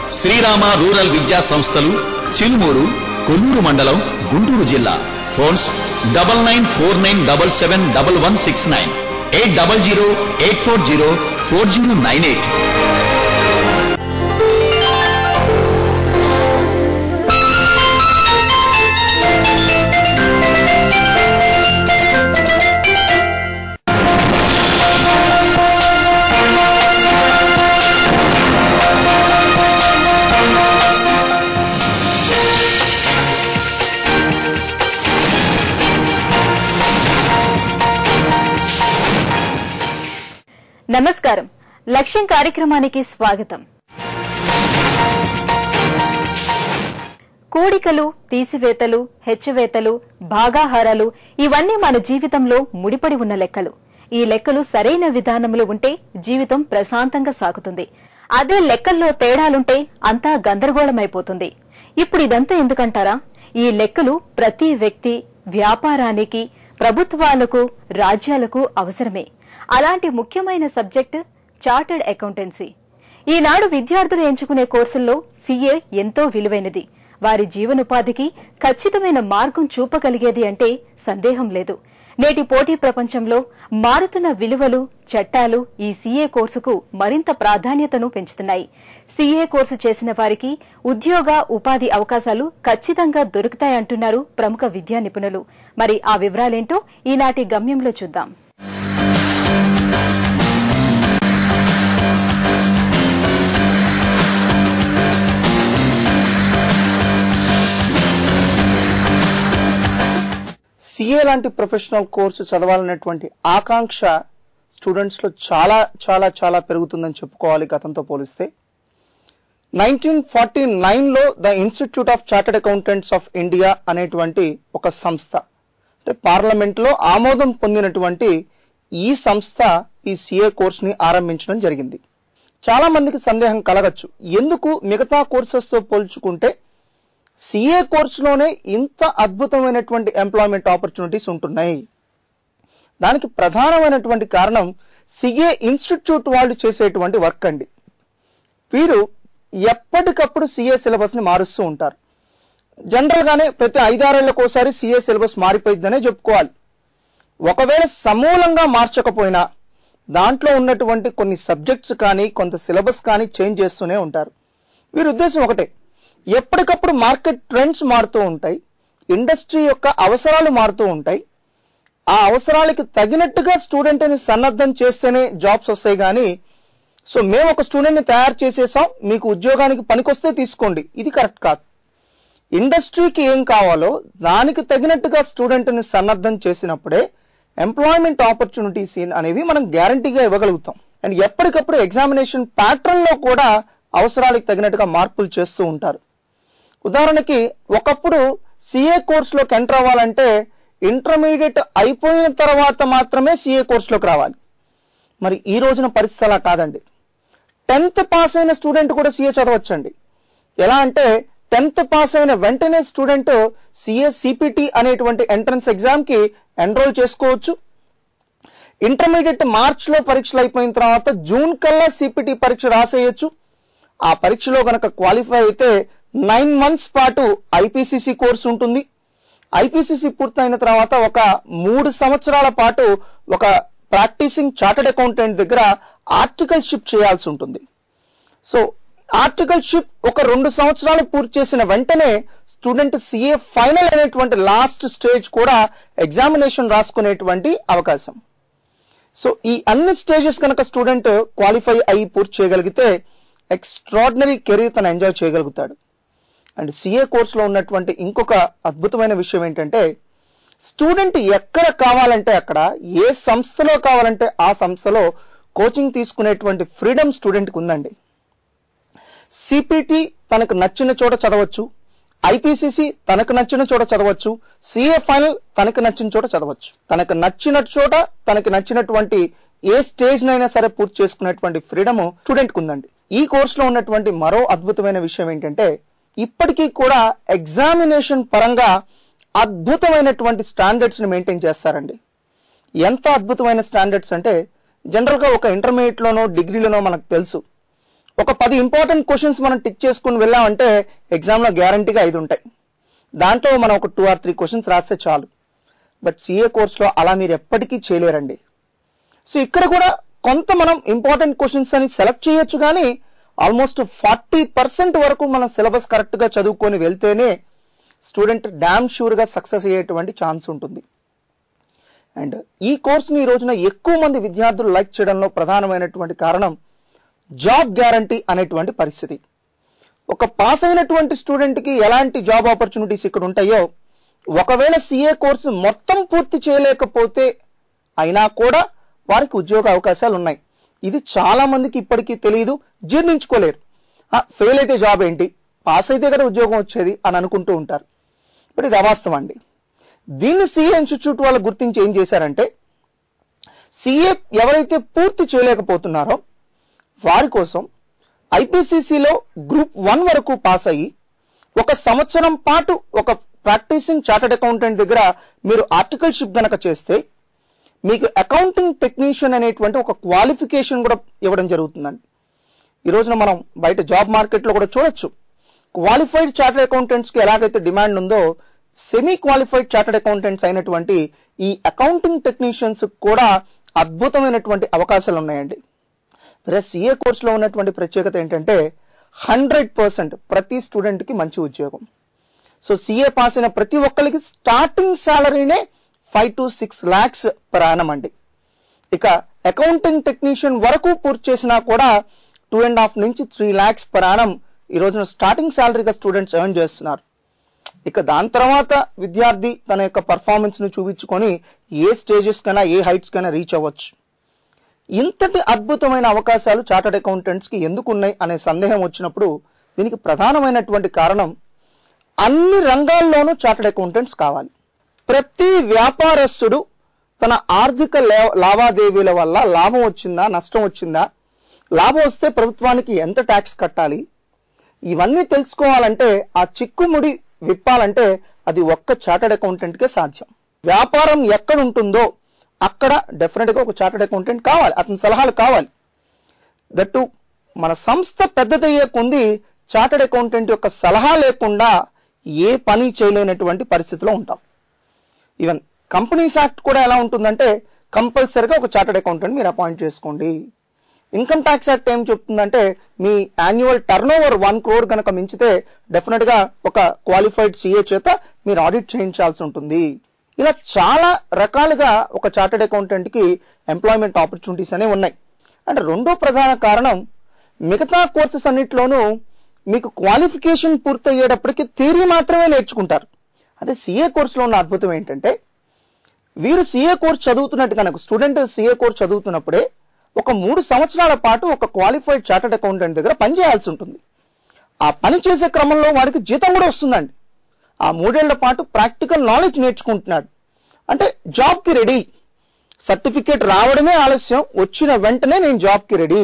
Srirama rural విద్యా సంస్థలు చిలుమూరు కొల్లూరు మండలం గుంటూరు జిల్లా phones double nine four nine double seven double one six nine eight double zero eight four zero four zero nine eight నమస్కారం లక్ష్యం కార్యక్రమానికి స్వాగతం కూడికలు తీసివేతలు హెచ్చవేతలు భాగాహారాలు ఇవన్నీ మన జీవితంలో ముడిపడి ఉన్న లెక్కలు ఈ లెక్కలు సరైన విధానంలో ఉంటే జీవితం ప్రశాంతంగా సాగుతుంది అదే లెక్కల్లో తేడాలుంటే అంతా గందరగోళమైపోతుంది ఇప్పుడు ఇదంతా ఎందుకంటారా ఈ లెక్కలు ప్రతి వ్యక్తి వ్యాపారానికి ప్రభుత్వాలకు రాజ్యాలకు అవసరమే అలాంటి ముఖ్యమైన సబ్జెక్ట్ చార్టర్డ్ అకౌంటెన్సీ ఈనాడు విద్యార్థులు ఎంచుకునే కోర్సుల్లో సీఏ ఎంతో విలువైనది వారి జీవనోపాధికి ఖచ్చితమైన మార్గం చూపగలిగేది అంటే సందేహం లేదు నేటి పోటీ ప్రపంచంలో మారుతున్న విలువలు చట్టాలు ఈ సీఏ కోర్సుకు మరింత ప్రాధాన్యతను పెంచుతున్నాయి సీఏ కోర్సు చేసిన వారికి ఉద్యోగ ఉపాధి అవకాశాలు ఖచ్చితంగా దొరుకుతాయంటున్నారు ప్రముఖ విద్యా నిపుణులు మరి ఆ వివరాలేంటో ఈనాటి గమ్యంలో చూద్దాం సిఏ లాంటి ప్రొఫెషనల్ కోర్సు చదవాలనేటువంటి ఆకాంక్ష స్టూడెంట్స్లో చాలా చాలా చాలా పెరుగుతుందని చెప్పుకోవాలి గతంతో పోలిస్తే నైన్టీన్ ఫార్టీ నైన్లో the institute of chartered accountants of India అనేటువంటి ఒక సంస్థ అంటే పార్లమెంట్లో ఆమోదం పొందినటువంటి ఈ సంస్థ ఈ సిఏ కోర్సుని ఆరంభించడం జరిగింది చాలా మందికి సందేహం కలగచ్చు ఎందుకు మిగతా కోర్సెస్తో పోల్చుకుంటే సిఏ కోర్సులోనే ఇంత అద్భుతమైనటువంటి ఎంప్లాయ్మెంట్ ఆపర్చునిటీస్ ఉంటున్నాయి దానికి ప్రధానమైనటువంటి కారణం సిఏ ఇన్స్టిట్యూట్ వాళ్ళు చేసేటువంటి వర్క్ అండి వీరు ఎప్పటికప్పుడు సిఏ సిలబస్ని మారుస్తూ ఉంటారు జనరల్గానే ప్రతి ఐదారేళ్లకు ఒకసారి సిఏ సిలబస్ మారిపోయిందనే చెప్పుకోవాలి ఒకవేళ సమూలంగా మార్చకపోయినా దాంట్లో ఉన్నటువంటి కొన్ని సబ్జెక్ట్స్ కానీ కొంత సిలబస్ కానీ చేంజ్ చేస్తూనే ఉంటారు వీరి ఉద్దేశం ఒకటే ఎప్పటికప్పుడు మార్కెట్ ట్రెండ్స్ మారుతూ ఉంటాయి ఇండస్ట్రీ యొక్క అవసరాలు మారుతూ ఉంటాయి ఆ అవసరాలకి తగినట్టుగా స్టూడెంట్ని సన్నద్ధం చేస్తేనే జాబ్స్ వస్తాయి కానీ సో మేము ఒక స్టూడెంట్ని తయారు చేసేసాం మీకు ఉద్యోగానికి పనికొస్తే తీసుకోండి ఇది కరెక్ట్ కాదు ఇండస్ట్రీకి ఏం కావాలో దానికి తగినట్టుగా స్టూడెంట్ని సన్నద్ధం చేసినప్పుడే ఎంప్లాయ్మెంట్ ఆపర్చునిటీస్ అనేవి మనం గ్యారంటీగా ఇవ్వగలుగుతాం అండ్ ఎప్పటికప్పుడు ఎగ్జామినేషన్ ప్యాటర్న్లో కూడా అవసరాలకు తగినట్టుగా మార్పులు చేస్తూ ఉంటారు ఉదాహరణకి ఒకప్పుడు సిఏ కోర్సులోకి ఎంటర్ అవ్వాలంటే ఇంటర్మీడియట్ అయిపోయిన తర్వాత మాత్రమే సిఏ కోర్సులోకి రావాలి మరి ఈ రోజున పరిస్థితి అలా కాదండి టెన్త్ పాస్ అయిన స్టూడెంట్ కూడా సిఏ చదవచ్చండి ఎలా అంటే టెన్త్ పాస్ అయిన వెంటనే స్టూడెంట్ సిఏ సిపిటి అనేటువంటి ఎంట్రన్స్ ఎగ్జామ్ కి ఎన్రోల్ చేసుకోవచ్చు ఇంటర్మీడియట్ మార్చ్ లో పరీక్షలు అయిపోయిన తర్వాత జూన్ కల్లా సిపిటి పరీక్ష రాసేయచ్చు ఆ పరీక్షలో గనక క్వాలిఫై అయితే నైన్ మంత్స్ పాటు ఐపీసీసీ కోర్సు ఉంటుంది ఐపీసీసీ పూర్తయిన తర్వాత ఒక మూడు సంవత్సరాల పాటు ఒక ప్రాక్టీసింగ్ చార్టెడ్ అకౌంటెంట్ దగ్గర ఆర్టికల్షిప్ చేయాల్సి ఉంటుంది సో ఆర్టికల్షిప్ ఒక రెండు సంవత్సరాలు పూర్తి చేసిన వెంటనే స్టూడెంట్ సిఏ ఫైనల్ అనేటువంటి లాస్ట్ స్టేజ్ కూడా ఎగ్జామినేషన్ రాసుకునేటువంటి అవకాశం సో ఈ అన్ని స్టేజెస్ కనుక స్టూడెంట్ క్వాలిఫై అయ్యి పూర్తి చేయగలిగితే ఎక్స్ట్రాడినరీ కెరీర్ తను ఎంజాయ్ చేయగలుగుతాడు అండ్ సిఏ కోర్సులో ఉన్నటువంటి ఇంకొక అద్భుతమైన విషయం ఏంటంటే స్టూడెంట్ ఎక్కడ కావాలంటే అక్కడ ఏ సంస్థలో కావాలంటే ఆ సంస్థలో కోచింగ్ తీసుకునేటువంటి ఫ్రీడమ్ స్టూడెంట్కి ఉందండి సిపిటి తనకు నచ్చిన చోట చదవచ్చు ఐపీసీసీ తనకు నచ్చిన చోట చదవచ్చు సిఏ ఫైనల్ తనకు నచ్చిన చోట చదవచ్చు తనకు నచ్చిన చోట తనకు నచ్చినటువంటి ఏ స్టేజ్ నైనా సరే పూర్తి చేసుకునేటువంటి ఫ్రీడమ్ స్టూడెంట్ కు ఉందండి ఈ కోర్సులో ఉన్నటువంటి మరో అద్భుతమైన విషయం ఏంటంటే ఇప్పటికీ కూడా ఎగ్జామినేషన్ పరంగా అద్భుతమైనటువంటి స్టాండర్డ్స్ ని మెయింటైన్ చేస్తారండి ఎంత అద్భుతమైన స్టాండర్డ్స్ అంటే జనరల్ గా ఒక ఇంటర్మీడియట్ లోనో డిగ్రీలోనో మనకు తెలుసు ఒక పది ఇంపార్టెంట్ క్వశ్చన్స్ మనం టిక్ చేసుకుని వెళ్ళామంటే ఎగ్జామ్లో గ్యారంటీగా ఐదు ఉంటాయి దాంట్లో మనం ఒక టూ ఆర్ త్రీ క్వశ్చన్స్ రాస్తే చాలు బట్ సిఏ కోర్సులో అలా మీరు ఎప్పటికీ చేయలేరండి సో ఇక్కడ కూడా కొంత మనం ఇంపార్టెంట్ క్వశ్చన్స్ అని సెలెక్ట్ చేయొచ్చు కానీ ఆల్మోస్ట్ ఫార్టీ పర్సెంట్ వరకు మనం సిలబస్ కరెక్ట్ గా చదువుకొని వెళ్తేనే స్టూడెంట్ డామ్ షూర్ గా సక్సెస్ అయ్యేటువంటి ఛాన్స్ ఉంటుంది అండ్ ఈ కోర్సుని ఈ రోజున ఎక్కువ మంది విద్యార్థులు లైక్ చేయడంలో ప్రధానమైనటువంటి కారణం జాబ్ గ్యారంటీ అనేటువంటి పరిస్థితి ఒక పాస్ అయినటువంటి స్టూడెంట్ కి ఎలాంటి జాబ్ ఆపర్చునిటీస్ ఇక్కడ ఉంటాయో ఒకవేళ సిఏ కోర్సు మొత్తం పూర్తి చేయలేకపోతే అయినా కూడా వారికి ఉద్యోగ అవకాశాలు ఉన్నాయి ఇది చాలా మందికి ఇప్పటికీ తెలియదు జీర్ణించుకోలేరు ఫెయిల్ అయితే జాబ్ ఏంటి పాస్ అయితే కదా ఉద్యోగం వచ్చేది అని అనుకుంటూ ఉంటారు బట్ ఇది అవాస్తవం అండి దీన్ని సిఏ ఇన్స్టిట్యూట్ వాళ్ళు గుర్తించి ఏం చేశారంటే సిఏ ఎవరైతే పూర్తి చేయలేకపోతున్నారో వారి కోసం ఐపీసీసీలో గ్రూప్ వన్ వరకు పాస్ అయ్యి ఒక సంవత్సరం పాటు ఒక ప్రాక్టీసింగ్ చార్టెడ్ అకౌంటెంట్ దగ్గర మీరు ఆర్టికల్షిప్ గనక చేస్తే మీకు అకౌంటింగ్ టెక్నీషియన్ అనేటువంటి ఒక క్వాలిఫికేషన్ కూడా ఇవ్వడం జరుగుతుందండి ఈ రోజున మనం బయట జాబ్ మార్కెట్లో కూడా చూడొచ్చు క్వాలిఫైడ్ చార్టెడ్ అకౌంటెంట్స్ కి ఎలాగైతే డిమాండ్ ఉందో సెమీ క్వాలిఫైడ్ చార్టెడ్ అకౌంటెంట్స్ అయినటువంటి ఈ అకౌంటింగ్ టెక్నీషియన్స్ కూడా అద్భుతమైనటువంటి అవకాశాలు ఉన్నాయండి వేరే సిఏ కోర్సులో ఉన్నటువంటి ప్రత్యేకత ఏంటంటే హండ్రెడ్ పర్సెంట్ ప్రతి స్టూడెంట్ కి మంచి ఉద్యోగం సో సిఏ పాస్ అయిన ప్రతి ఒక్కరికి స్టార్టింగ్ సాలరీనే five to six lakhs per annum అండి ఇక అకౌంటింగ్ టెక్నీషియన్ వరకు పూర్తి చేసినా కూడా టూ అండ్ హాఫ్ నుంచి త్రీ లాక్స్ పర్ యానం ఈ రోజున స్టార్టింగ్ సాలరీగా స్టూడెంట్స్ ఎర్న్ చేస్తున్నారు ఇక దాని తర్వాత విద్యార్థి తన యొక్క పర్ఫార్మెన్స్ ను చూపించుకొని ఏ స్టేజెస్ కైనా ఏ హైట్స్ కైనా రీచ్ అవ్వచ్చు ఇంతటి అద్భుతమైన అవకాశాలు చార్టర్డ్ అకౌంటెంట్స్ కి ఎందుకు ఉన్నాయి అనే సందేహం వచ్చినప్పుడు దీనికి ప్రధానమైనటువంటి కారణం అన్ని రంగాల్లోనూ చార్టర్డ్ అకౌంటెంట్స్ కావాలి ప్రతి వ్యాపారస్తుడు తన ఆర్థిక లా- లావాదేవీల వల్ల లాభం వచ్చిందా నష్టం వచ్చిందా లాభం వస్తే ప్రభుత్వానికి ఎంత ట్యాక్స్ కట్టాలి ఇవన్నీ తెలుసుకోవాలంటే ఆ చిక్కుముడి విప్పాలంటే అది ఒక్క చార్టర్డ్ అకౌంటెంట్ కే సాధ్యం వ్యాపారం ఎక్కడ ఉంటుందో అక్కడ డెఫినెట్ గా ఒక చార్టర్డ్ అకౌంటెంట్ కావాలి అతని సలహాలు కావాలి దట్టు మన సంస్థ పెద్దదయ్యే కొంది చార్టర్డ్ అకౌంటెంట్ యొక్క సలహా లేకుండా ఏ పని చేయలేనటువంటి పరిస్థితిలో ఉంటాం ఈవెన్ కంపెనీస్ యాక్ట్ కూడా ఎలా ఉంటుందంటే కంపల్సరీగా ఒక చార్టర్డ్ అకౌంటెంట్ మీరు అపాయింట్ చేసుకోండి ఇన్కమ్ ట్యాక్స్ యాక్ట్ ఏం చెప్తుందంటే మీ annual turnover one crore కనుక మించితే డెఫినెట్ గా ఒక క్వాలిఫైడ్ సిఏ చేత మీరు ఆడిట్ చేయించాల్సి ఉంటుంది ఇలా చాలా రకాలుగా ఒక చార్టర్డ్ అకౌంటెంట్ కి ఎంప్లాయ్మెంట్ ఆపర్చునిటీస్ అనేవి ఉన్నాయి అంటే రెండో ప్రధాన కారణం మిగతా కోర్సెస్ అన్నిట్లోనూ మీకు క్వాలిఫికేషన్ పూర్తయ్యేటప్పటికి థియరీ మాత్రమే నేర్చుకుంటారు అదే సిఏ కోర్సులో ఉన్న అద్భుతం ఏంటంటే వీరు సిఏ కోర్స్ చదువుతున్నట్టు కనుక స్టూడెంట్ సిఏ కోర్స్ చదువుతున్నప్పుడే ఒక మూడు సంవత్సరాల పాటు ఒక క్వాలిఫైడ్ చార్టర్డ్ అకౌంటెంట్ దగ్గర పనిచేయాల్సి ఉంటుంది ఆ పని చేసే క్రమంలో వాడికి జీతం కూడా వస్తుందండి ఆ మూడేళ్ల పాటు ప్రాక్టికల్ నాలెడ్జ్ నేర్చుకుంటున్నాడు అంటే జాబ్ కి రెడీ సర్టిఫికేట్ రావడమే ఆలస్యం వచ్చిన వెంటనే నేను జాబ్ కి రెడీ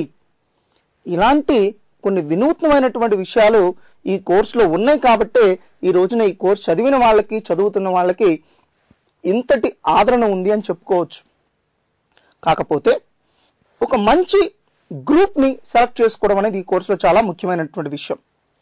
ఇలాంటి కొన్ని వినూత్నమైనటువంటి విషయాలు ఈ కోర్సులో ఉన్నాయి కాబట్టే ఈ రోజున ఈ కోర్స్ చదివిన వాళ్ళకి చదువుతున్న వాళ్ళకి ఇంతటి ఆదరణ ఉంది అని చెప్పుకోవచ్చు కాకపోతే ఒక మంచి గ్రూప్ ని సెలెక్ట్ చేసుకోవడం అనేది ఈ కోర్సులో చాలా ముఖ్యమైనటువంటి విషయం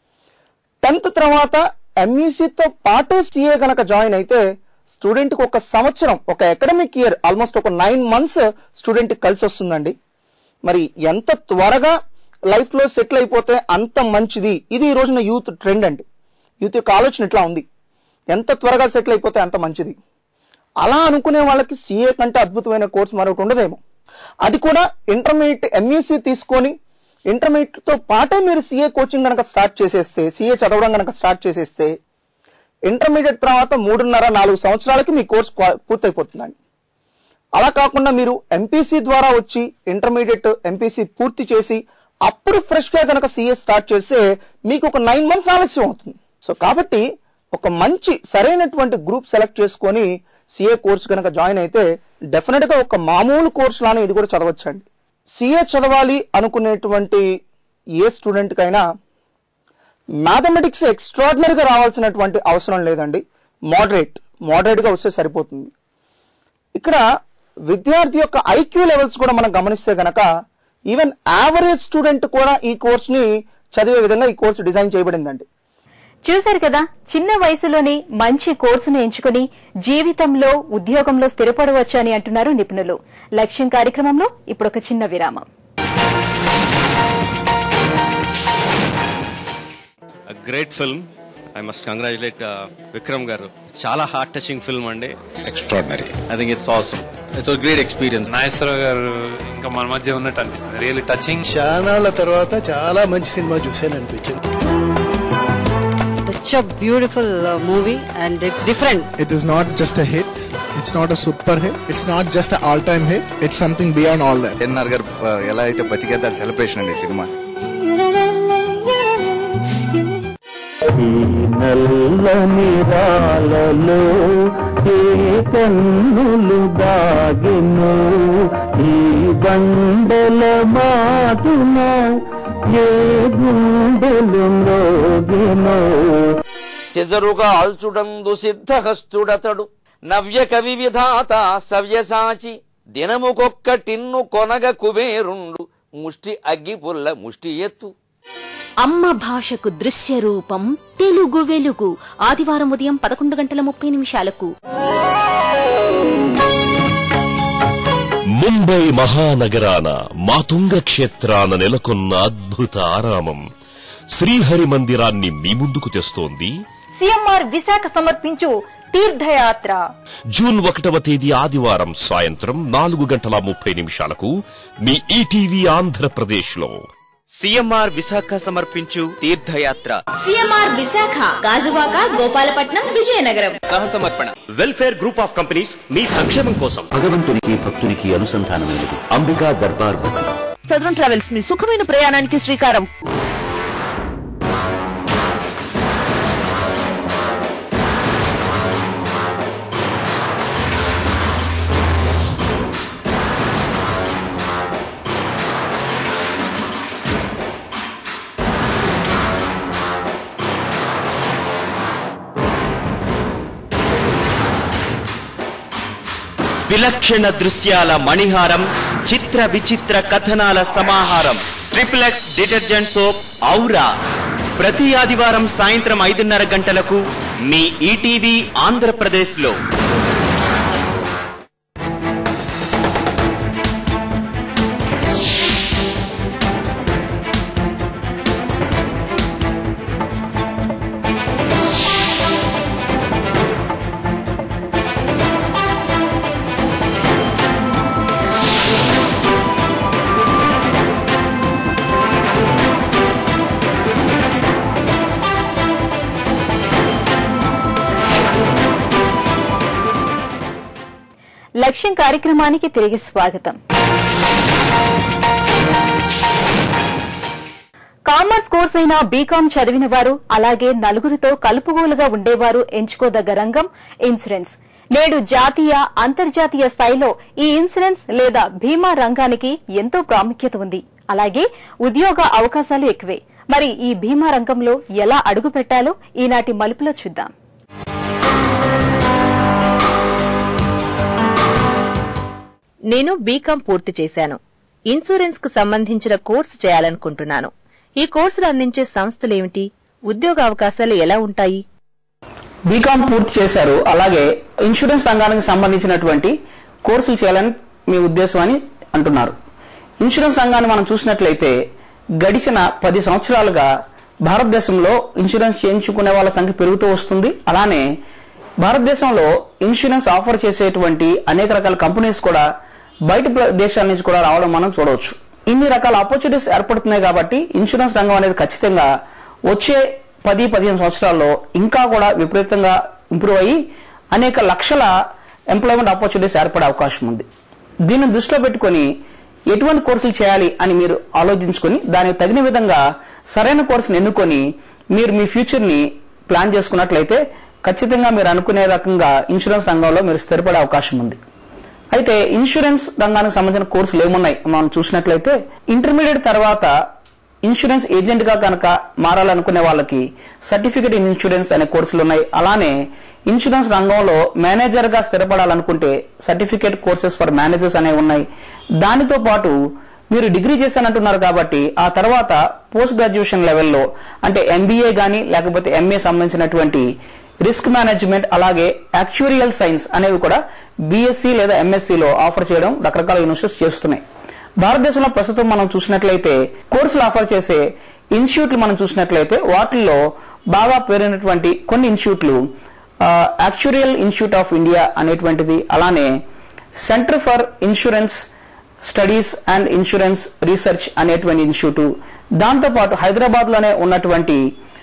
టెన్త్ తర్వాత ఎంఈసీతో పాటే సిఏ గనక జాయిన్ అయితే స్టూడెంట్ కి ఒక సంవత్సరం ఒక అకాడమిక్ ఇయర్ ఆల్మోస్ట్ ఒక నైన్ మంత్స్ స్టూడెంట్ కలిసి వస్తుందండి మరి ఎంత త్వరగా లైఫ్ లో సెటిల్ అయిపోతే అంత మంచిది ఇది ఈ రోజున యూత్ ట్రెండ్ అండి యూత్ యొక్క ఆలోచన ఇట్లా ఉంది ఎంత త్వరగా సెటిల్ అయిపోతే అంత మంచిది అలా అనుకునే వాళ్ళకి సిఏ కంటే అద్భుతమైన కోర్స్ మరొకటి ఉండదేమో అది కూడా ఇంటర్మీడియట్ ఎంఈసీ తీసుకొని ఇంటర్మీడియట్ తో పాటే మీరు సిఏ కోచింగ్ కనుక స్టార్ట్ చేసేస్తే సిఏ చదవడం కనుక స్టార్ట్ చేసేస్తే ఇంటర్మీడియట్ తర్వాత మూడున్నర నాలుగు సంవత్సరాలకి మీ కోర్స్ క్వా- పూర్తయిపోతుందండి అలా కాకుండా మీరు ఎంపీసీ ద్వారా వచ్చి ఇంటర్మీడియట్ ఎంపీసీ పూర్తి చేసి అప్పుడు ఫ్రెష్ గా కనుక సిఏ స్టార్ట్ చేస్తే మీకు ఒక నైన్ మంత్స్ ఆలస్యం అవుతుంది సో కాబట్టి ఒక మంచి సరైనటువంటి గ్రూప్ సెలెక్ట్ చేసుకొని సిఏ కోర్స్ కనుక జాయిన్ అయితే డెఫినెట్ గా ఒక మామూలు కోర్స్ లానే ఇది కూడా చదవచ్చండి సిఏ చదవాలి అనుకునేటువంటి ఏ స్టూడెంట్ కైనా మ్యాథమెటిక్స్ ఎక్స్ట్రాడినరీగా రావాల్సినటువంటి అవసరం లేదండి మోడరేట్ మోడరేట్ గా వస్తే సరిపోతుంది ఇక్కడ విద్యార్థి యొక్క ఐక్యూ లెవెల్స్ కూడా మనం గమనిస్తే గనక ఈవెన్ యావరేజ్ స్టూడెంట్ కూడా ఈ కోర్స్ని చదివే విధంగా ఈ కోర్సు డిజైన్ చేయబడిందండి చూశారు కదా చిన్న వయసులోనే మంచి కోర్సును ఎంచుకుని జీవితంలో ఉద్యోగంలో స్థిరపడవచ్చు అని అంటున్నారు నిపుణులు లక్ష్యం కార్యక్రమంలో ఇప్పుడు ఒక చిన్న విరామం great film I must congratulate Vikram garu చాలా హార్ట్ టచింగ్ ఫిల్మ్ అండి extraordinary. I think it's awesome. It's a great experience. Nageswararao గారు ఇంకా మన మధ్య ఉన్నట్టు అనిపిస్తుంది రియల్లీ టచింగ్ చానాళ్ళ తర్వాత చాలా మంచి సినిమా చూసాను అనిపించింది Such a beautiful uh, movie and it's different. it is not just a hit it's not a super hit it's not just an all time hit it's something beyond all that NR గారు uh, ఎలా అయితే బతికే దాని celebration అండి ఈ cinema నల్లని రాలలో ఏ కన్నులు దాగిను ఈ బండల మాటున ఏ గుండెలు మ్రోగినో సెజరుగా అల్చుడందు సిద్ధహస్తుడతడు నవ్య కవి విధాత సవ్యసాచి దినముకొక్క టిన్ను కొనగ కుబేరుండు ముష్టి అగ్గి పుల్ల ముష్టి ఎత్తు అమ్మ భాషకు దృశ్య రూపం తెలుగు వెలుగు ఆదివారం ఉదయం పదకొండు గంటల ముప్పై నిమిషాలకు ముంబై మహానగరాన మాతుంగ క్షేత్రాన నెలకొన్న అద్భుత ఆరామం శ్రీహరి మందిరాన్ని మీ ముందుకు తెస్తోంది సీఎంఆర్ విశాఖ సమర్పించు తీర్థయాత్ర జూన్ ఒకటవ తేదీ ఆదివారం సాయంత్రం నాలుగు గంటల ముప్పై నిమిషాలకు మీ ఈటీవీ ఆంధ్రప్రదేశ్ లో సిఎంఆర్ విశాఖ సమర్పించు తీర్థయాత్ర సిఎంఆర్ విశాఖ గాజువాక గోపాలపట్నం విజయనగరం సహసమర్పణ వెల్ఫేర్ గ్రూప్ ఆఫ్ కంపెనీస్ మీ సంక్షేమం కోసం భగవంతునికి భక్తునికి అనుసంధానమైనది అంబికా దర్బార్ బుక్ Southern Travels మీ సుఖమైన ప్రయాణానికి శ్రీకారం విలక్షణ దృశ్యాల మణిహారం చిత్ర విచిత్ర కథనాల సమాహారం ట్రిపుల్ ఎక్స్ డిటర్జెంట్ సోప్ ఔరా ప్రతి ఆదివారం సాయంత్రం ఐదున్నర గంటలకు మీ ఈటీవీ ఆంధ్రప్రదేశ్ లో లక్ష్యం కార్యక్రమానికి తిరిగి స్వాగతం కామర్స్ కోర్స్ అయిన బీకాం చదివిన వారు అలాగే నలుగురితో కలుపుగోలుగా ఉండేవారు ఎంచుకోదగ్గ రంగం ఇన్సూరెన్స్ నేడు జాతీయ అంతర్జాతీయ స్థాయిలో ఈ ఇన్సూరెన్స్ లేదా బీమా రంగానికి ఎంతో ప్రాముఖ్యత ఉంది అలాగే ఉద్యోగ అవకాశాలు ఎక్కువే మరి ఈ బీమా రంగంలో ఎలా అడుగు పెట్టాలో ఈనాటి మలుపులో చూద్దాం నేను బీకాం పూర్తి చేశాను ఇన్సూరెన్స్ కు సంబంధించిన కోర్సు చేయాలనుకుంటున్నాను ఈ కోర్సులు అందించే సంస్థలేమిటి ఉద్యోగ అవకాశాలు ఎలా ఉంటాయి బీకామ్ పూర్తి చేశారు అలాగే ఇన్సూరెన్స్ రంగానికి సంబంధించినటువంటి కోర్సులు చేయాలని మీ ఉద్దేశం అని అంటున్నారు ఇన్సూరెన్స్ రంగాన్ని మనం చూసినట్లయితే గడిచిన పది సంవత్సరాలుగా భారతదేశంలో ఇన్సూరెన్స్ చేయించుకునే వాళ్ళ సంఖ్య పెరుగుతూ వస్తుంది అలానే భారతదేశంలో ఇన్సూరెన్స్ ఆఫర్ చేసేటువంటి అనేక రకాల కంపెనీస్ కూడా బయట ప్ర- దేశాల నుంచి కూడా రావడం మనం చూడవచ్చు ఇన్ని రకాల ఆపర్చునిటీస్ ఏర్పడుతున్నాయి కాబట్టి ఇన్సూరెన్స్ రంగం అనేది ఖచ్చితంగా వచ్చే పది పదిహేను సంవత్సరాల్లో ఇంకా కూడా విపరీతంగా ఇంప్రూవ్ అయ్యి అనేక లక్షల ఎంప్లాయ్మెంట్ ఆపర్చునిటీస్ ఏర్పడే అవకాశం ఉంది దీన్ని దృష్టిలో పెట్టుకొని ఎటువంటి కోర్సులు చేయాలి అని మీరు ఆలోచించుకొని దానికి తగిన విధంగా సరైన కోర్సును ఎన్నుకొని మీరు మీ ఫ్యూచర్ ని ప్లాన్ చేసుకున్నట్లయితే ఖచ్చితంగా మీరు అనుకునే రకంగా ఇన్సూరెన్స్ రంగంలో మీరు స్థిరపడే అవకాశం ఉంది అయితే ఇన్సూరెన్స్ రంగానికి సంబంధించిన కోర్సులు ఏమున్నాయి మనం చూసినట్లయితే ఇంటర్మీడియట్ తర్వాత ఇన్సూరెన్స్ ఏజెంట్ గా కనుక మారాలనుకునే వాళ్ళకి సర్టిఫికేట్ ఇన్ ఇన్సూరెన్స్ అనే కోర్సులు ఉన్నాయి అలానే ఇన్సూరెన్స్ రంగంలో మేనేజర్ గా స్థిరపడాలనుకుంటే సర్టిఫికేట్ కోర్సెస్ ఫర్ మేనేజర్స్ అనేవి ఉన్నాయి దానితో పాటు మీరు డిగ్రీ చేశానంటున్నారు కాబట్టి ఆ తర్వాత పోస్ట్ గ్రాడ్యుయేషన్ లెవెల్లో అంటే ఎంబీఏ గానీ లేకపోతే ఎంఏ సంబంధించినటువంటి రిస్క్ మేనేజ్మెంట్ అలాగే యాక్చురియల్ సైన్స్ అనేవి కూడా బీఎస్సీ లేదా ఎంఎస్సీలో ఆఫర్ చేయడం రకరకాల యూనివర్సిటీస్ చేస్తున్నాయి భారతదేశంలో ప్రస్తుతం మనం చూసినట్లయితే కోర్సులు ఆఫర్ చేసే ఇన్స్టిట్యూట్లు మనం చూసినట్లయితే వాటిల్లో బాగా పేరైనటువంటి కొన్ని ఇన్స్టిట్యూట్లు యాక్చురియల్ ఇన్స్టిట్యూట్ ఆఫ్ ఇండియా అనేటువంటిది అలానే centre for insurance studies and insurance research అనేటువంటి ఇన్స్టిట్యూట్ దాంతోపాటు హైదరాబాద్ లోనే ఉన్నటువంటి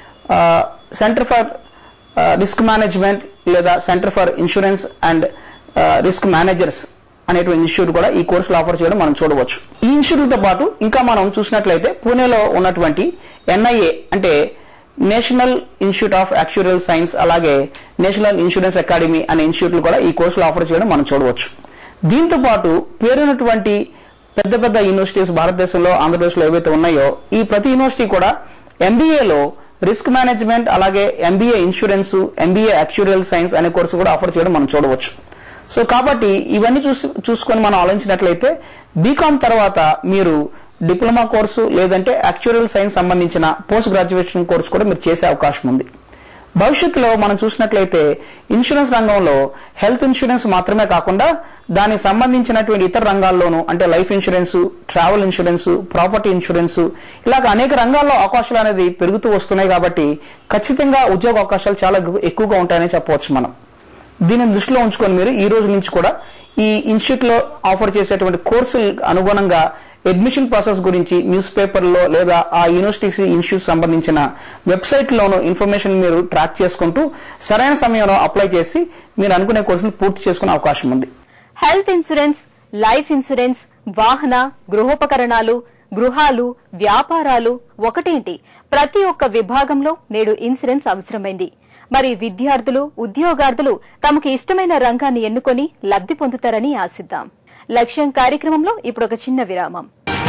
సెంటర్ ఫర్ రిస్క్ మేనేజ్మెంట్ లేదా centre for insurance and risk managers అనేటువంటి ఇన్స్టిట్యూట్ కూడా ఈ కోర్సులు ఆఫర్ చేయడం మనం చూడవచ్చు ఈ ఇన్స్టిట్యూట్ తో పాటు ఇంకా మనం చూసినట్లయితే పూణేలో ఉన్నటువంటి ఎన్ఐఏ అంటే national institute of actuarial science అలాగే నేషనల్ ఇన్సూరెన్స్ అకాడమీ అనే ఇన్స్టిట్యూట్లు కూడా ఈ కోర్సులు ఆఫర్ చేయడం మనం చూడవచ్చు దీంతో పాటు పేరున్నటువంటి పెద్ద పెద్ద యూనివర్సిటీస్ భారతదేశంలో ఆంధ్రప్రదేశ్లో ఏవైతే ఉన్నాయో ఈ ప్రతి యూనివర్సిటీ కూడా ఎంబీఏలో రిస్క్ మేనేజ్మెంట్ అలాగే MBA insurance MBA actuarial science అనే కోర్సు కూడా ఆఫర్ చేయడం మనం చూడవచ్చు సో కాబట్టి ఇవన్నీ చూసి చూసుకొని మనం ఆలోచించినట్లయితే బీకామ్ తర్వాత మీరు డిప్లొమా కోర్సు లేదంటే యాక్చురియల్ సైన్స్ సంబంధించిన పోస్ట్ గ్రాడ్యుయేషన్ కోర్సు కూడా మీరు చేసే అవకాశం ఉంది భవిష్యత్తులో మనం చూసినట్లయితే ఇన్సూరెన్స్ రంగంలో హెల్త్ ఇన్సూరెన్స్ మాత్రమే కాకుండా దానికి సంబంధించినటువంటి ఇతర రంగాల్లోనూ అంటే life insurance travel insurance property insurance ఇలాగ అనేక రంగాల్లో అవకాశాలు అనేది పెరుగుతూ వస్తున్నాయి కాబట్టి ఖచ్చితంగా ఉద్యోగ అవకాశాలు చాలా ఎక్కువగా ఉంటాయని చెప్పవచ్చు మనం దీనిని దృష్టిలో ఉంచుకొని మీరు ఈ రోజు నుంచి కూడా ఈ ఇన్స్టిట్యూట్ లో ఆఫర్ చేసేటువంటి కోర్సులు అనుగుణంగా అడ్మిషన్ ప్రాసెస్ గురించి న్యూస్ పేపర్లో లేదా ఆ యూనివర్సిటీకి ఇన్స్టిట్యూట్ సంబంధించిన వెబ్సైట్ లోను ఇన్ఫర్మేషన్ మీరు ట్రాక్ చేసుకుంటూ సరైన సమయంలో అప్లై చేసి మీరు అనుకునే కోర్సులు పూర్తి చేసుకునే అవకాశం ఉంది హెల్త్ ఇన్సూరెన్స్ లైఫ్ ఇన్సూరెన్స్ వాహన గృహోపకరణాలు గృహాలు వ్యాపారాలు ఒకటేంటి ప్రతి ఒక్క విభాగంలో నేడు ఇన్సూరెన్స్ అవసరమైంది మరి విద్యార్థులు ఉద్యోగార్థులు తమకు ఇష్టమైన రంగాన్ని ఎన్నుకొని లబ్ది పొందుతారని ఆశిద్దాం లక్ష్యం కార్యక్రమంలో ఇప్పుడు ఒక చిన్న విరామం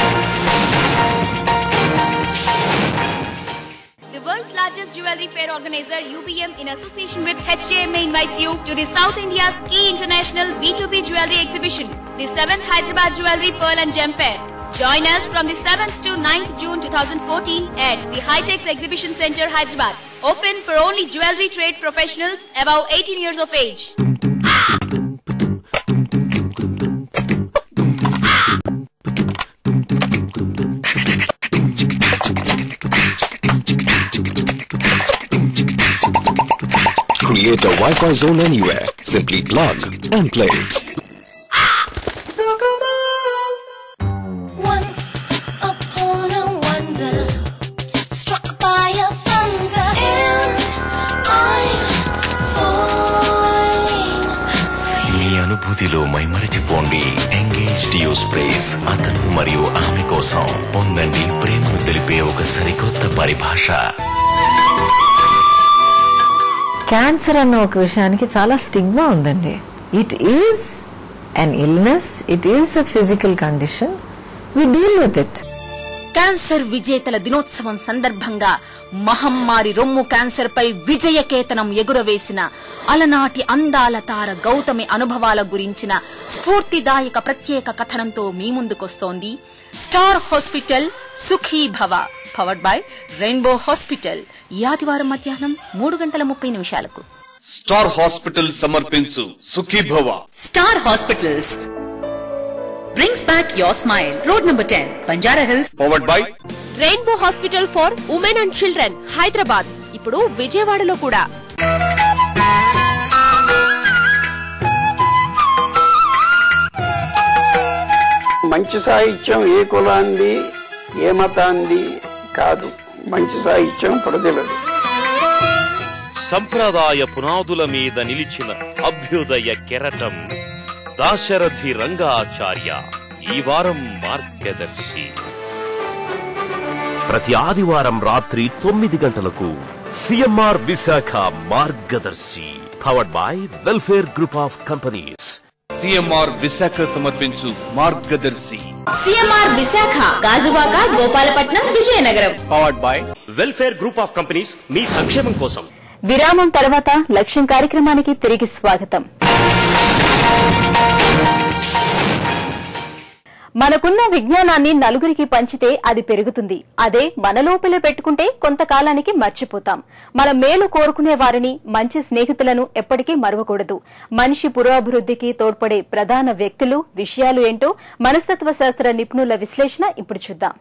The world's largest jewelry fair organizer UBM in association with HJMA invites you to the South India's key international B2B jewelry exhibition, the 7th Hyderabad Jewelry Pearl and Gem Fair. Join us from the 7th to 9th June 2014 at the Hightex Exhibition Center, Hyderabad. Open for only jewelry trade professionals above 18 years of age. Create a Wi-Fi zone anywhere. Simply plug and play. Once upon a wonder, struck by a thunder, and I'm falling. మీ అనుభూతిలో మైమరిచిపోండి engage deo sprays అతను మరియు ఆమె కోసం పొందండి ప్రేమను తెలిపే ఒక సరికొత్త పరిభాష క్యాన్సర్ అన్న ఒక విషయానికి చాలా స్టిగ్మా ఉందండి it is an illness it is a physical condition we deal with it cancer విజేతల దినోత్సవం సందర్భంగా మహమ్మారి రొమ్ము క్యాన్సర్ పై విజయకేతనం ఎగురవేసిన అలనాటి అందాల తార గౌతమి అనుభవాల గురించిన స్ఫూర్తిదాయక ప్రత్యేక కథనంతో మీ ముందుకొస్తోంది స్టార్ హాస్పిటల్ సుఖీ భవ పవర్డ్ బై రెయిన్బో హాస్పిటల్ ఈ ఆదివారం మధ్యాహ్నం మూడు గంటల ముప్పై నిమిషాలకు స్టార్ హాస్పిటల్ సమర్పించు Sukhibhava star hospitals brings back your smile. Road number 10, Banjara Hills. Powered by rainbow hospital for women and children Hyderabad ఇప్పుడు విజయవాడలో కూడా మంచి సాహిత్యం ఏ కులాంది ఏ మతాంది కాదు మంచి సాహిత్యం ప్రజలది సంప్రదాయ పునాదుల మీద నిలిచిన అభ్యుదయ కెరటం దాశరథి రంగాచార్య ఈ వారం మార్గదర్శి ప్రతి ఆదివారం రాత్రి తొమ్మిది గంటలకు CMR Visakha Margadarsi powered by welfare group of companies CMR Visakha సమర్పించు Margadarsi CMR Visakha Gajuwaka Gopalapatnam Vizianagaram powered by welfare group of companies మీ సంక్షేమం కోసం విరామం తర్వాత లక్ష్యం కార్యక్రమానికి తిరిగి స్వాగతం మనకున్న విజ్ఞానాన్ని నలుగురికి పంచితే అది పెరుగుతుంది అదే మన లోపలే పెట్టుకుంటే కొంతకాలానికి మర్చిపోతాం మన మేలు కోరుకునే వారిని మంచి స్నేహితులను ఎప్పటికీ మరవకూడదు మనిషి పురోభివృద్ధికి తోడ్పడే ప్రధాన వ్యక్తులు విషయాలు ఏంటో మనస్తత్వ శాస్త్ర నిపుణుల విశ్లేషణ ఇప్పుడు చూద్దాం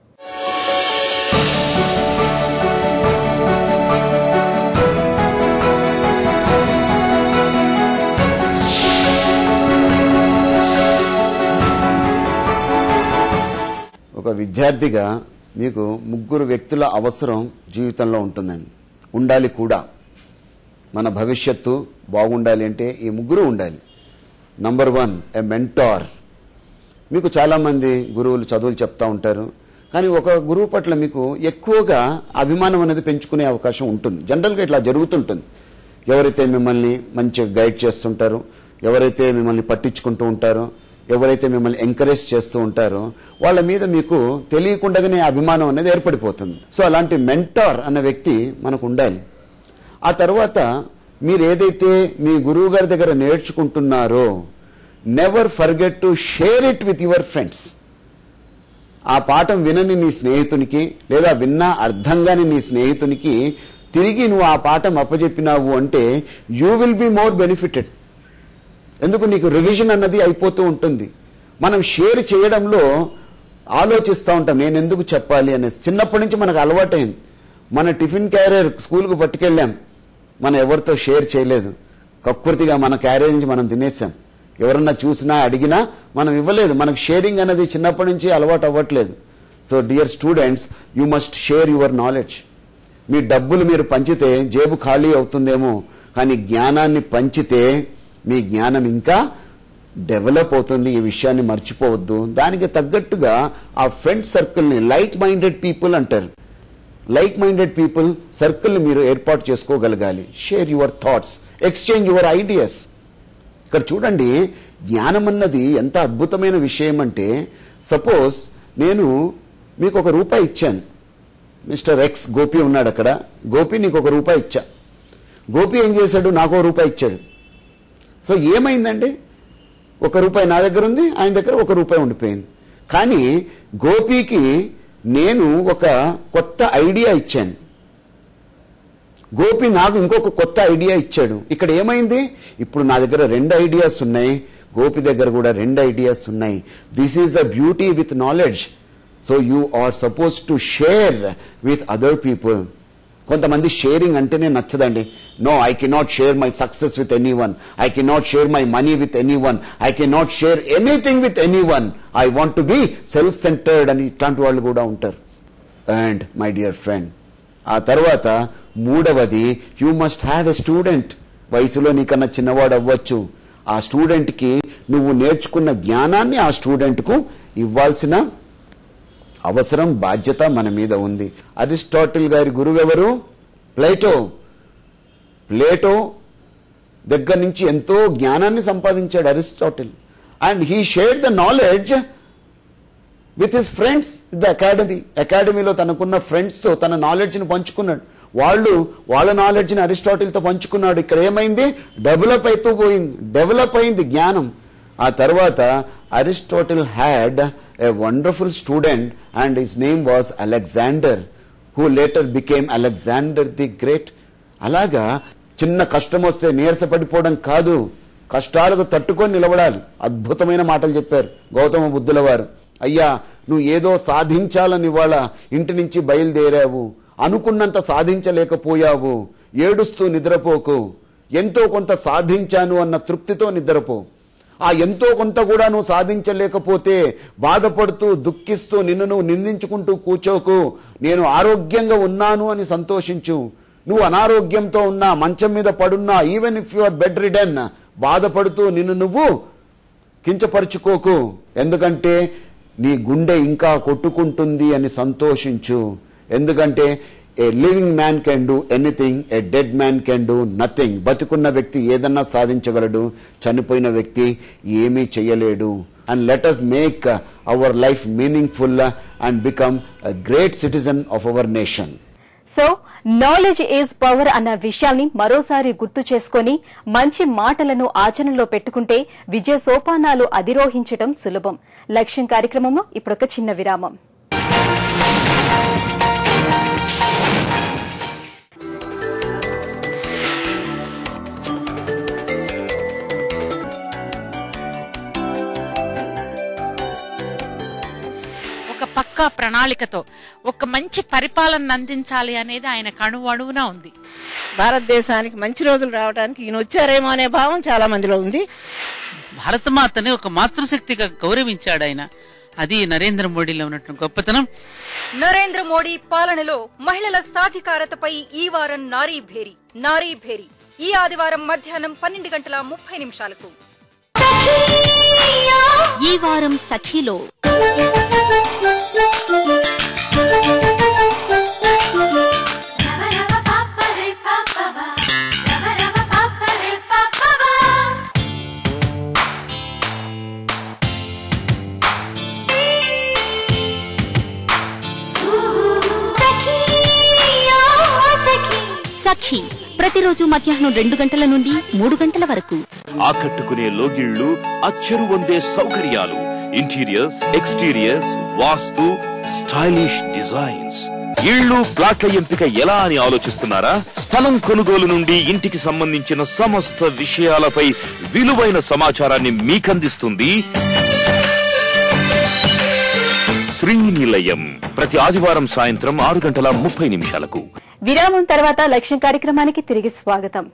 ఒక విద్యార్థిగా మీకు ముగ్గురు వ్యక్తుల అవసరం జీవితంలో ఉంటుందండి ఉండాలి కూడా మన భవిష్యత్తు బాగుండాలి అంటే ఈ ముగ్గురు ఉండాలి నంబర్ వన్ ఎ మెంటార్ మీకు చాలామంది గురువులు చదువులు చెప్తా ఉంటారు కానీ ఒక గురువు పట్ల మీకు ఎక్కువగా అభిమానం అనేది పెంచుకునే అవకాశం ఉంటుంది జనరల్గా ఇట్లా జరుగుతుంటుంది ఎవరైతే మిమ్మల్ని మంచిగా గైడ్ చేస్తుంటారో ఎవరైతే మిమ్మల్ని పట్టించుకుంటూ ఉంటారో ఎవరైతే మిమ్మల్ని ఎంకరేజ్ చేస్తూ ఉంటారో వాళ్ళ మీద మీకు తెలియకుండానే అభిమానం అనేది ఏర్పడిపోతుంది సో అలాంటి మెంటార్ అన్న వ్యక్తి మనకు ఉండాలి ఆ తర్వాత మీరు ఏదైతే మీ గురువు గారి దగ్గర నేర్చుకుంటున్నారో never forget to share it with your friends ఆ పాఠం వినని నీ స్నేహితునికి లేదా విన్నా అర్థంగాని నీ స్నేహితునికి తిరిగి నువ్వు ఆ పాఠం అప్పచెప్పినావు అంటే you will be more benefited ఎందుకు నీకు రివిజన్ అన్నది అయిపోతూ ఉంటుంది మనం షేర్ చేయడంలో ఆలోచిస్తూ ఉంటాం నేను ఎందుకు చెప్పాలి అనేసి చిన్నప్పటి నుంచి మనకు అలవాటైంది మన టిఫిన్ క్యారియర్ స్కూల్కు పట్టుకెళ్ళాం మనం ఎవరితో షేర్ చేయలేదు కకృతిగా మన క్యారియర్ నుంచి మనం తినేసాం ఎవరన్నా చూసినా అడిగినా మనం ఇవ్వలేదు మనకు షేరింగ్ అనేది చిన్నప్పటి నుంచి అలవాటు అవ్వట్లేదు so dear students you must share your knowledge మీ డబ్బులు మీరు పంచితే జేబు ఖాళీ అవుతుందేమో కానీ జ్ఞానాన్ని పంచితే మీ జ్ఞానం ఇంకా డెవలప్ అవుతుంది ఈ విషయాన్ని మర్చిపోవద్దు దానికి తగ్గట్టుగా ఆ ఫ్రెండ్ సర్కిల్ని లైక్ మైండెడ్ పీపుల్ అంటారు లైక్ మైండెడ్ పీపుల్ సర్కిల్ని మీరు ఏర్పాటు చేసుకోగలగాలి share your thoughts exchange your ideas ఇక్కడ చూడండి జ్ఞానం అన్నది ఎంత అద్భుతమైన విషయం అంటే సపోజ్ నేను మీకు ఒక రూపాయి ఇచ్చాను మిస్టర్ ఎక్స్ గోపి ఉన్నాడు అక్కడ గోపి నీకు ఒక రూపాయి ఇచ్చా గోపి ఏం చేశాడు నాకు ఒక రూపాయి ఇచ్చాడు సో ఏమైందండి ఒక రూపాయి నా దగ్గర ఉంది ఆయన దగ్గర ఒక రూపాయి ఉండిపోయింది కానీ గోపికి నేను ఒక కొత్త ఐడియా ఇచ్చాను గోపి నాకు ఇంకొక కొత్త ఐడియా ఇచ్చాడు ఇక్కడ ఏమైంది ఇప్పుడు నా దగ్గర రెండు ఐడియాస్ ఉన్నాయి గోపి దగ్గర కూడా రెండు ఐడియాస్ ఉన్నాయి this is the beauty with knowledge so you are suppose to share with other people కొంతమంది షేరింగ్ అంటేనే నచ్చదండి no I cannot share my success with anyone I cannot share my money with anyone I cannot share anything with anyone I want to be self centred అని ఇట్లాంటి వాళ్ళు కూడా ఉంటారు and my dear friend ఆ తర్వాత మూడవది you must have a student వయసులో నీకన్నా చిన్నవాడు అవ్వచ్చు ఆ స్టూడెంట్కి నువ్వు నేర్చుకున్న జ్ఞానాన్ని ఆ స్టూడెంట్కు ఇవ్వాల్సిన అవసరం బాధ్యత మన మీద ఉంది అరిస్టాటిల్ గారి గురువు ఎవరు ప్లేటో ప్లేటో దగ్గర నుంచి ఎంతో జ్ఞానాన్ని సంపాదించాడు Aristotle and he share the knowledge with his friends the academy అకాడమీలో తనకున్న ఫ్రెండ్స్తో తన నాలెడ్జ్ని పంచుకున్నాడు వాళ్ళు వాళ్ళ నాలెడ్జ్ని అరిస్టాటిల్తో పంచుకున్నాడు ఇక్కడ ఏమైంది డెవలప్ అవుతూ పోయింది డెవలప్ అయింది జ్ఞానం ఆ తర్వాత Aristotle had a wonderful student and his name was Alexander who later became Alexander the great అలాగా చిన్న కష్టం వస్తే నీరసపడిపోవడం కాదు కష్టాలకు తట్టుకొని నిలబడాలి అద్భుతమైన మాటలు చెప్పారు గౌతమ బుద్ధుల వారు అయ్యా నువ్వు ఏదో సాధించాలని ఇవాళ ఇంటి నుంచి బయలుదేరావు అనుకున్నంత సాధించలేకపోయావు ఏడుస్తూ నిద్రపోకు ఎంతో కొంత సాధించాను అన్న తృప్తితో నిద్రపో ఆ ఎంతో కొంత కూడా నువ్వు సాధించలేకపోతే బాధపడుతూ దుఃఖిస్తూ నిన్ను నువ్వు నిందించుకుంటూ కూర్చోకు నేను ఆరోగ్యంగా ఉన్నాను అని సంతోషించు నువ్వు అనారోగ్యంతో ఉన్నా మంచం మీద పడున్నా even if you are bedridden బాధపడుతూ నిన్ను నువ్వు కించపరుచుకోకు ఎందుకంటే నీ గుండె ఇంకా కొట్టుకుంటుంది అని సంతోషించు ఎందుకంటే a living man can do anything a dead man can do nothing బతుకున్న వ్యక్తి ఏదన్నా సాధించగలడు చనిపోయిన వ్యక్తి ఏమీ చేయలేడు and let us make our life meaningful and become great citizen of our nation so knowledge is power అన్న విషయాన్ని మరోసారి గుర్తు చేసుకొని మంచి మాటలను ఆచరణలో పెట్టుకుంటే విజయ సోపానాలు అధిరోహించటం సులభం లక్ష్యం కార్యక్రమంలో ఇప్పుడొక చిన్న విరామం ఒక పక్కా ప్రణాళికతో ఒక మంచి పరిపాలన అందించాలి అనేది ఆయన కణువణువున ఉంది భారతదేశానికి మంచి రోజులు రావడానికి ఈయన వచ్చారేమో అనే భావం చాలా మందిలో ఉంది భారతమాతని ఒక మాతృశక్తిగా గౌరవించాడు ఆయన అది నరేంద్ర మోడీలో ఉన్నటువంటి గొప్పతనం నరేంద్ర మోడీ పాలనలో మహిళల సాధికారతపై ఈ వారం నారీ భేరి నారీ భేరి ఈ ఆదివారం మధ్యాహ్నం పన్నెండు గంటల ముప్పై నిమిషాలకు ఈ వారం సఖీలో సఖీ ప్రతిరోజు మధ్యాహ్నం రెండు గంటల నుండి మూడు గంటల వరకు ఆకట్టుకునే లోగిళ్లు అచ్చరు వందే సౌకర్యాలు interiors exteriors vastu stylish designs ఇళ్ళు ప్లాట్ల ఎంపిక ఎలా అని ఆలోచిస్తున్నారా స్థలం కొనుగోలు నుండి ఇంటికి సంబంధించిన సమస్త విషయాలపై విలువైన సమాచారాన్ని మీకందిస్తుంది శ్రీనిలయం ప్రతి ఆదివారం సాయంత్రం ఆరు గంటల ముప్పై నిమిషాలకు విరామం తర్వాత లక్ష్యం కార్యక్రమానికి తిరిగి స్వాగతం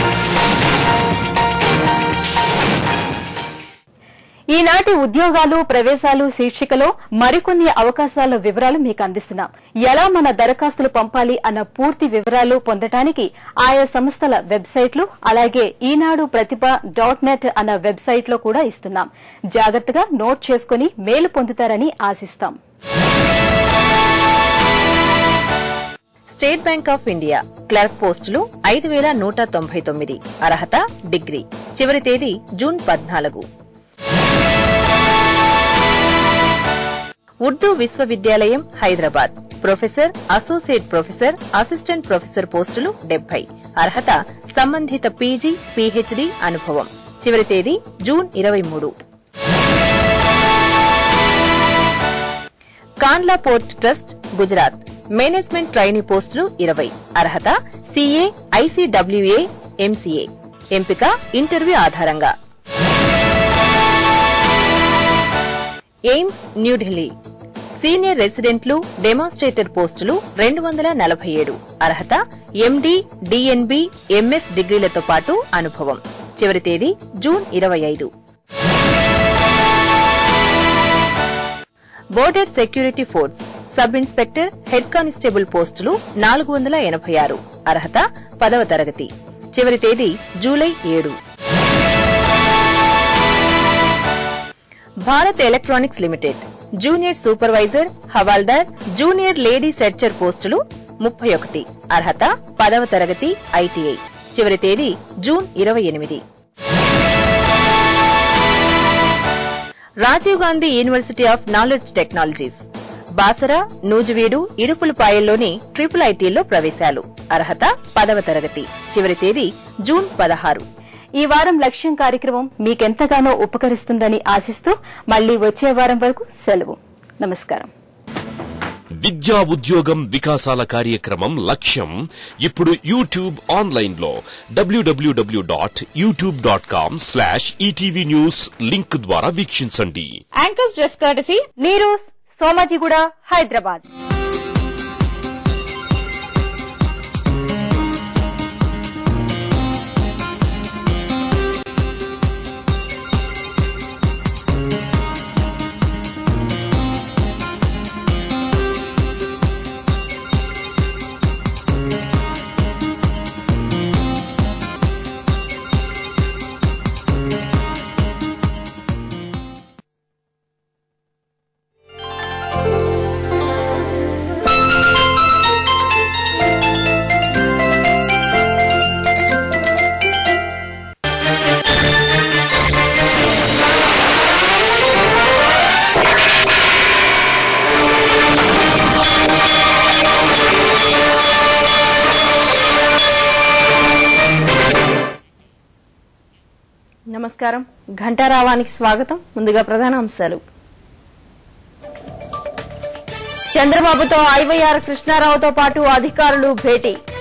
ఈనాటి ఉద్యోగాలు ప్రవేశాలు శీర్షికలో మరికొన్ని అవకాశాల వివరాలు మీకు అందిస్తున్నాం ఎలా మన దరఖాస్తులు పంపాలి అన్న పూర్తి వివరాలు పొందటానికి ఆయా సంస్థల వెబ్సైట్లు అలాగే ఈనాడు ప్రతిభ డాట్ నెట్ అన్న వెబ్సైట్లో కూడా ఇస్తున్నాం జాగ్రత్తగా నోట్ చేసుకుని మేలు పొందుతారని ఆశిస్తాం State Bank of India clerk పోస్టులు ఐదు వేల నూట తొంభై తొమ్మిది అర్హత డిగ్రీ చివరి తేదీ జూన్ పద్నాలుగు ఉర్దూ విశ్వవిద్యాలయం Hyderabad professor associate professor assistant professor పోస్టులు డెబ్బై అర్హత సంబంధిత పీజీ పీహెచ్డీ అనుభవం చివరి తేదీ జూన్ ఇరవై మూడు Kandla port trust Gujarat management trainee పోస్టులు ఇరవై అర్హత సీఏ ఐసీడబ్ల్యూఏ ఎంసీఏ ఎంపిక ఇంటర్వ్యూ ఆధారంగా ఎయిమ్స్ న్యూఢిల్లీ సీనియర్ రెసిడెంట్లు డెమాన్స్ట్రేటర్ పోస్టులు రెండు వందల నలభై ఏడు అర్హత ఎండీ డిఎన్బి ఎంఎస్ డిగ్రీలతో పాటు అనుభవం చివరి తేదీ జూన్ ఇరవై ఐదు border security force sub inspector head constable పోస్టులు నాలుగు వందల ఎనభై ఆరు అర్హత పదవ తరగతి చివరి తేదీ జూలై ఏడు Bharat electronics limited junior supervisor హవాల్దార్ జూనియర్ లేడీ సెర్చర్ పోస్టులు ముప్పై ఒకటి అర్హత పదవ తరగతి ఐటీఐ చివరి తేదీ జూన్ ఇరవై ఎనిమిది Rajiv Gandhi university of knowledge technologies Basara Nuzvid ఇరుపులపాయల్లోని ట్రిపుల్ ఐటీలో ప్రవేశాలు అర్హత పదవ తరగతి చివరి తేదీ జూన్ పదహారు ఈ వారం లక్ష్యం కార్యక్రమం మీకెంతగానో ఉపకరిస్తుందని ఆశిస్తూ మళ్లీ వచ్చే వారం వరకు సెలవు నమస్కారం విద్యా ఉద్యోగం వికాసాల కార్యక్రమం లక్ష్యం ఇప్పుడు యూట్యూబ్ ఆన్లైన్ లో WWW dot YouTube dot com slash ETV news link ద్వారా వీక్షించండి anchors dress courtesy Neeru's Somajiguda Hyderabad నమస్కారం ఘంటారావానికి స్వాగతం ముందుగా ప్రధాన అంశాలు చంద్రబాబుతో ఐవైఆర్ కృష్ణారావుతో పాటు అధికారులు భేటీ